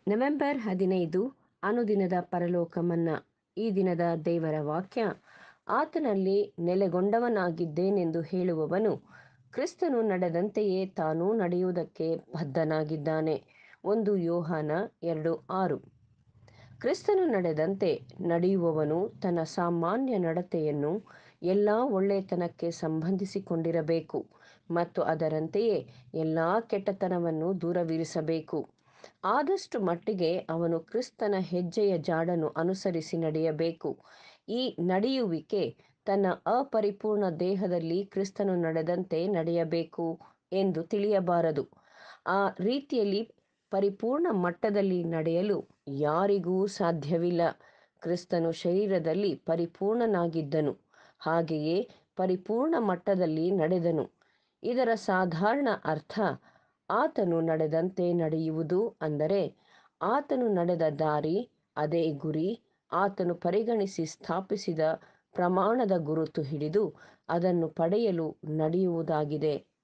November ಹದಿನೈದು ಅನುದಿನದ ಪರಲೋಕ ಮನ್ನಾ ಈ ದಿನದ ದೇವರ ವಾಕ್ಯ ಆತನಲ್ಲಿ ನೆಲೆಗೊಂಡವನಾಗಿದ್ದೇನೆಂದು ಹೇಳುವವನು ಕ್ರಿಸ್ತನು ನಡೆದಂತೆಯೇ ತಾನೂ ನಡೆಯುವುದಕ್ಕೆ ಬದ್ಧನಾಗಿದ್ದಾನೆ ಒಂದು ಯೋಹಾನ ಎರಡು ಆರು ಕ್ರಿಸ್ತನು ನಡೆದಂತೆ ನಡೆಯುವವನು ತನ್ನ ಸಾಮಾನ್ಯ ನಡತೆಯನ್ನು ಎಲ್ಲ ಒಳ್ಳೆಯತನಕ್ಕೆ ಸಂಬಂಧಿಸಿಕೊಂಡಿರಬೇಕು ಮತ್ತು ಅದರಂತೆಯೇ ಎಲ್ಲ ಕೆಟ್ಟತನವನ್ನು ದೂರವಿರಿಸಬೇಕು ಆದಷ್ಟು ಮಟ್ಟಿಗೆ ಅವನು ಕ್ರಿಸ್ತನ ಹೆಜ್ಜೆಯ ಜಾಡನ್ನು ಅನುಸರಿಸಿ ನಡೆಯಬೇಕು ಈ ನಡೆಯುವಿಕೆ ತನ್ನ ಅಪರಿಪೂರ್ಣ ದೇಹದಲ್ಲಿ ಕ್ರಿಸ್ತನು ನಡೆದಂತೆ ನಡೆಯಬೇಕು ಎಂದು ತಿಳಿಯಬಾರದು ಆ ರೀತಿಯಲ್ಲಿ ಪರಿಪೂರ್ಣ ಮಟ್ಟದಲ್ಲಿ ನಡೆಯಲು ಯಾರಿಗೂ ಸಾಧ್ಯವಿಲ್ಲ ಕ್ರಿಸ್ತನು ಶರೀರದಲ್ಲಿ ಪರಿಪೂರ್ಣನಾಗಿದ್ದನು ಹಾಗೆಯೇ ಪರಿಪೂರ್ಣ ಮಟ್ಟದಲ್ಲಿ ನಡೆದನು ಇದರ ಸಾಧಾರಣ ಅರ್ಥ ಆತನು ನಡೆದಂತೆ ನಡೆಯುವುದು ಅಂದರೆ ಆತನು ನಡೆದ ದಾರಿ ಅದೇ ಗುರಿ ಆತನು ಪರಿಗಣಿಸಿ ಸ್ಥಾಪಿಸಿದ ಪ್ರಮಾಣದ ಗುರುತು ಹಿಡಿದು ಅದನ್ನು ಪಡೆಯಲು ನಡೆಯುವುದಾಗಿದೆ